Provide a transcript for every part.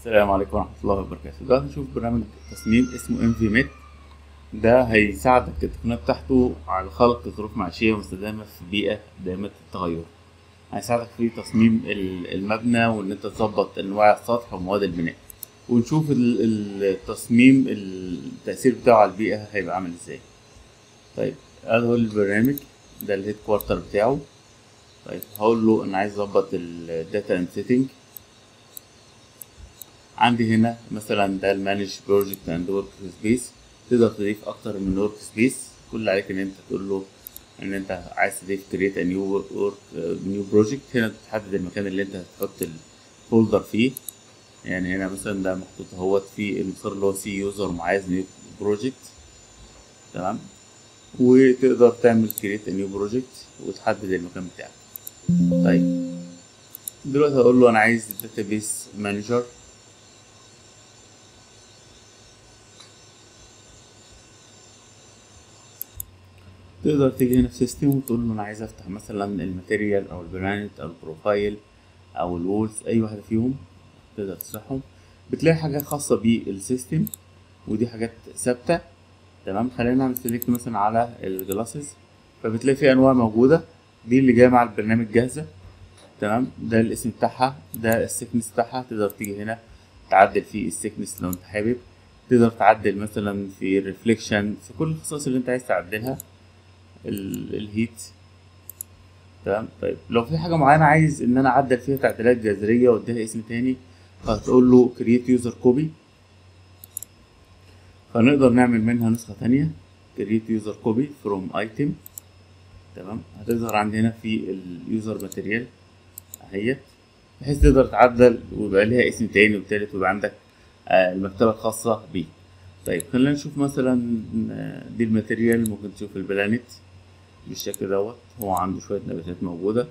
السلام عليكم ورحمة الله وبركاته دلوقتي نشوف برنامج تصميم اسمه ام في ميت ده هيساعدك التقنية بتاعته على خلق ظروف معيشية مستدامة في بيئة دائمة التغير هيساعدك في تصميم ال- المبنى وان انت تظبط انواع السطح ومواد البناء ونشوف ال- ال- التصميم التأثير بتاعه على البيئة هيبقى عامل ازاي طيب ادخل البرنامج ده الهيد كوارتر بتاعه طيب هقول له انا عايز اظبط الداتا اند سيتنج عندي هنا مثلا ده المانج بروجكت اند ورك سبيس تقدر تضيف اكتر من ورك سبيس كل اللي عليك ان انت تقول له ان انت عايز تضيف كريت نيو ورك نيو بروجكت هنا تحدد المكان اللي انت هتحط الفولدر فيه يعني هنا مثلا ده محطوط اهوت في المسار اللي هو سي يوزر وعايز نيو بروجكت تمام وتقدر تعمل كريت نيو بروجكت وتحدد المكان بتاعك طيب دلوقتي هقول له انا عايز الداتابيس مانجر تقدر تيجي هنا في سيستم وتقول له انا عايز افتح مثلا الماتيريال او البلانت او البروفايل او الوولز اي واحده فيهم تقدر تفتحهم بتلاقي حاجه خاصه بالسيستم ودي حاجات ثابته تمام خلينا نعمل سيلكت مثلا على الجلاسز فبتلاقي في انواع موجوده دي اللي جايه مع البرنامج جاهزه تمام ده الاسم بتاعها ده السكنس بتاعها تقدر تيجي هنا تعدل في السكنس لو انت حابب تقدر تعدل مثلا في الريفليكشن في كل الخصائص اللي انت عايز تعدلها ال- الهيت تمام طيب لو في حاجه معينه عايز ان انا اعدل فيها تعديلات جذريه واديها اسم تاني فهتقول له create user copy فنقدر نعمل منها نسخه تانية create user copy from item تمام هتظهر عندي هنا في اليوزر ماتيريال اهيت بحيث تقدر تعدل ويبقى ليها اسم تاني وتالت ويبقى عندك آه، المكتبه الخاصه بيه طيب خلينا نشوف مثلا آه، دي الماتيريال ممكن تشوف البلانت بالشكل دوت هو عنده شوية نباتات موجودة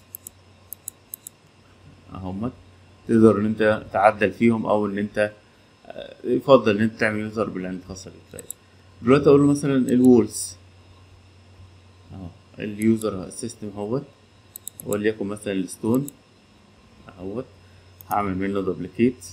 اهمت تقدر ان انت تعدل فيهم او ان انت آه، يفضل ان انت تعمل يوزر بلانت خاصة بيك طيب دلوقتي اقول له مثلا الوولز اهو اليوزر سيستم اهوت وليكن مثلا الستون اهوت هعمل منه دوبليكيت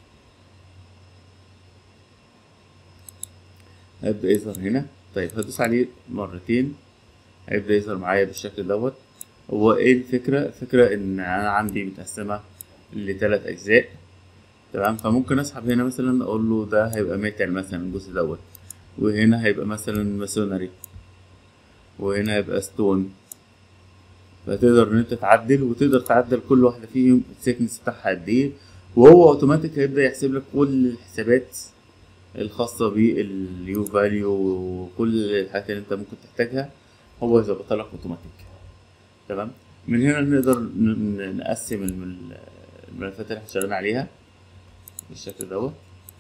هيبدأ يظهر هنا طيب هدوس عليه مرتين هيبدأ يظهر معايا بالشكل دوت هو ايه الفكرة؟ الفكرة ان انا عندي متقسمة لتلات اجزاء تمام فممكن اسحب هنا مثلا اقول له ده هيبقى ميتال مثلا الجزء دوت وهنا هيبقى مثلا ماسونري وهنا هيبقى ستون فتقدر ان انت تعدل وتقدر تعدل كل واحدة فيهم السيكنس بتاعها قد ايه وهو اوتوماتيك هيبدأ يحسب لك كل الحسابات الخاصة باليو فاليو وكل الحاجات اللي انت ممكن تحتاجها هو يظبطها لك اوتوماتيك تمام من هنا نقدر ن- ن- نقسم الم- الملفات اللي احنا شغالين عليها بالشكل دوت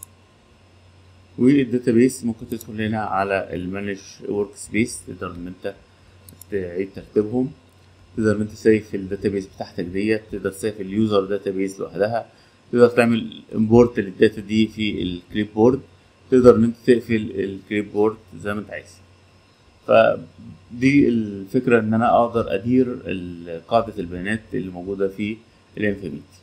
والداتابيس ممكن تدخل هنا على المانج ورك سبيس تقدر ان انت تعيد ترتيبهم تقدر ان انت سيف الداتابيس بتاعتك ديت تقدر تسيف اليوزر داتابيس لوحدها تقدر تعمل امبورت للداتا دي في الكليب بورد تقدر ان انت تقفل الكليب بورد زي ما انت عايز فدي الفكرة ان انا اقدر ادير ال- قاعدة البيانات اللي موجودة في الانفيميت